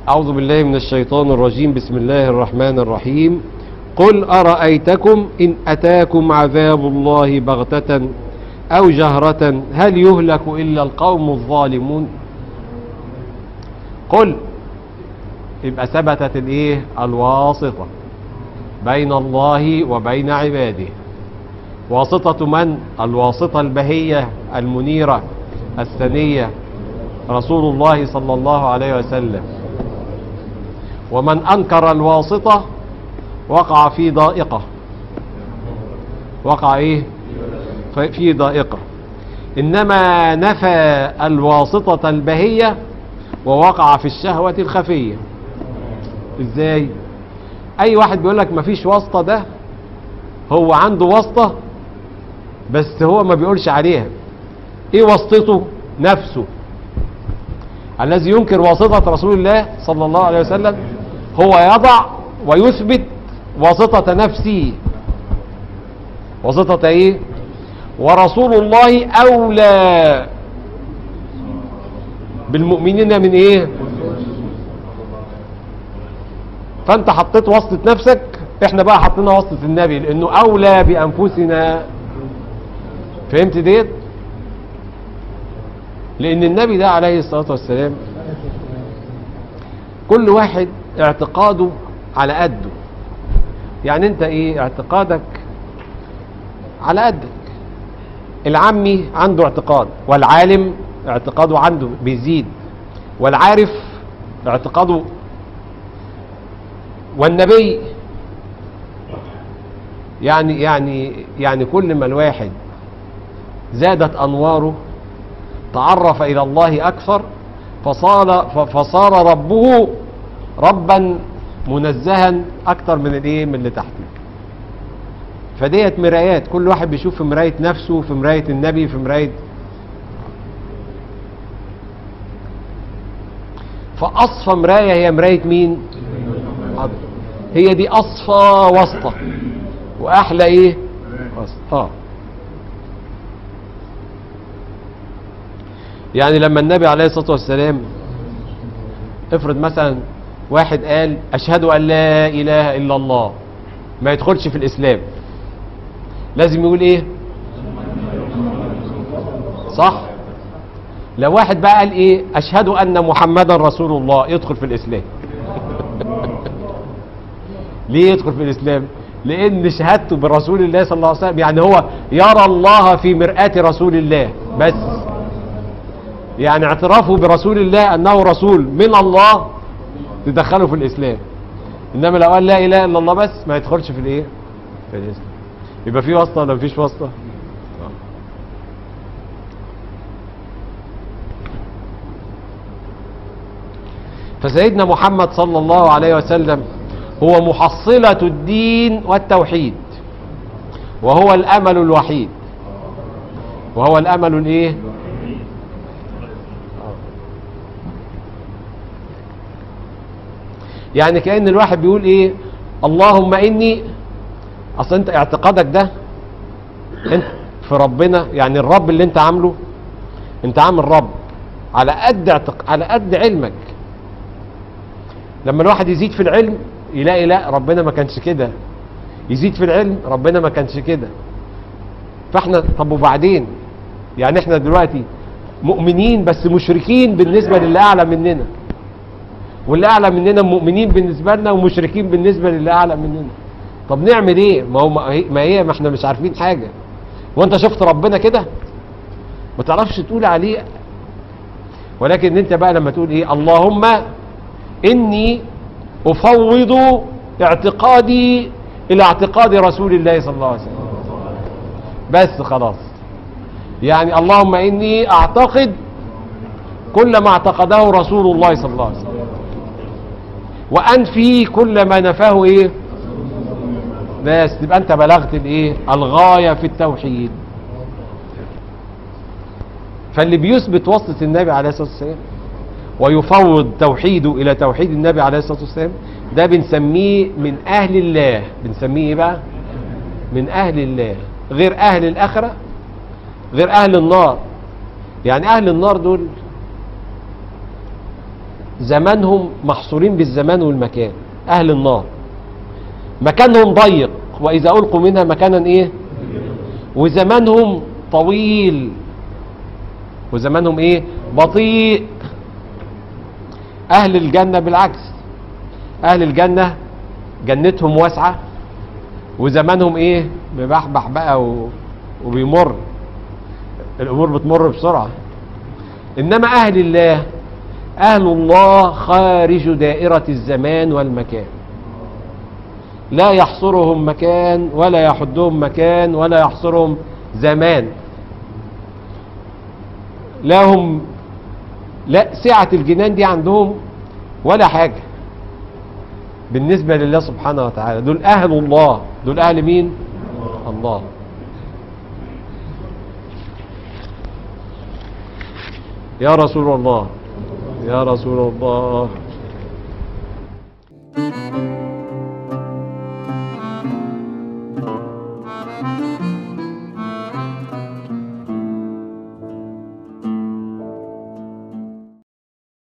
أعوذ بالله من الشيطان الرجيم بسم الله الرحمن الرحيم قل أرأيتكم إن أتاكم عذاب الله بغتة أو جهرة هل يهلك إلا القوم الظالمون قل يبقى ثبتت الايه الواسطة بين الله وبين عباده واسطة من الواسطة البهية المنيرة السنية رسول الله صلى الله عليه وسلم ومن أنكر الواسطة وقع في ضائقة وقع ايه في ضائقة إنما نفى الواسطة البهية ووقع في الشهوة الخفية ازاي اي واحد بيقول لك مفيش واسطة ده هو عنده واسطة بس هو ما بيقولش عليها ايه واسطته نفسه الذي ينكر واسطة رسول الله صلى الله عليه وسلم هو يضع ويثبت واسطة نفسه واسطة ايه ورسول الله اولى بالمؤمنين من ايه فانت حطيت واسطة نفسك احنا بقى حطينا واسطة النبي لانه اولى بانفسنا فهمت ديت لان النبي ده عليه الصلاة والسلام كل واحد اعتقاده على قده يعني انت ايه اعتقادك على قدك العمي عنده اعتقاد والعالم اعتقاده عنده بيزيد والعارف اعتقاده والنبي يعني يعني يعني كل ما الواحد زادت انواره تعرف الى الله اكثر فصار فصار ربه ربا منزها اكثر من الايه من اللي تحته فديت مرايات كل واحد بيشوف في مرايه نفسه في مرايه النبي في مرايه فاصفى مرايه هي مرايه مين هي دي اصفى واسطه واحلى ايه واسطه اه يعني لما النبي عليه الصلاه والسلام افرض مثلا واحد قال اشهد ان لا اله الا الله ما يدخلش في الاسلام لازم يقول ايه صح لو واحد بقى قال ايه اشهد ان محمدا رسول الله يدخل في الاسلام ليه يدخل في الاسلام لان شهادته برسول الله صلى الله عليه وسلم يعني هو يرى الله في مرآة رسول الله بس يعني اعترافه برسول الله انه رسول من الله تدخله في الاسلام انما لو قال لا اله الا الله بس ما يدخلش في الايه في الاسلام يبقى في واسطه ولا مفيش واسطه فسيدنا محمد صلى الله عليه وسلم هو محصلة الدين والتوحيد وهو الأمل الوحيد وهو الأمل الايه يعني كأن الواحد بيقول ايه اللهم اني اصل انت اعتقادك ده انت في ربنا يعني الرب اللي انت عامله انت عامل رب على قد اعتق... على قد علمك لما الواحد يزيد في العلم يلاقي لا ربنا ما كانش كده يزيد في العلم ربنا ما كانش كده فاحنا طب وبعدين يعني احنا دلوقتي مؤمنين بس مشركين بالنسبة للي اعلى مننا واللي اعلى مننا مؤمنين بالنسبة لنا ومشركين بالنسبة للي اعلى مننا طب نعمل ايه ما هو ما هي ما احنا مش عارفين حاجة وانت شفت ربنا كده ما تعرفش تقول عليه ولكن انت بقى لما تقول ايه اللهم اني افوض اعتقادي الى اعتقاد رسول الله صلى الله عليه وسلم بس خلاص يعني اللهم اني اعتقد كل ما اعتقده رسول الله صلى الله عليه وسلم وانفي كل ما نفاه ايه بس تبقى انت بلغت الايه الغايه في التوحيد فاللي بيثبت وصلة النبي عليه الصلاه والسلام ويفوض توحيده الى توحيد النبي عليه الصلاه والسلام ده بنسميه من اهل الله بنسميه ايه بقى من اهل الله غير اهل الاخره غير اهل النار يعني اهل النار دول زمانهم محصورين بالزمان والمكان اهل النار مكانهم ضيق واذا القوا منها مكانا ايه وزمانهم طويل وزمانهم ايه بطيء اهل الجنة بالعكس اهل الجنة جنتهم واسعة وزمانهم ايه مبحبح بقى و... وبيمر الامور بتمر بسرعة انما اهل الله اهل الله خارج دائرة الزمان والمكان لا يحصرهم مكان ولا يحدهم مكان ولا يحصرهم زمان لا هم لا سعة الجنان دي عندهم ولا حاجة بالنسبة لله سبحانه وتعالى دول أهل الله دول أهل مين الله يا رسول الله يا رسول الله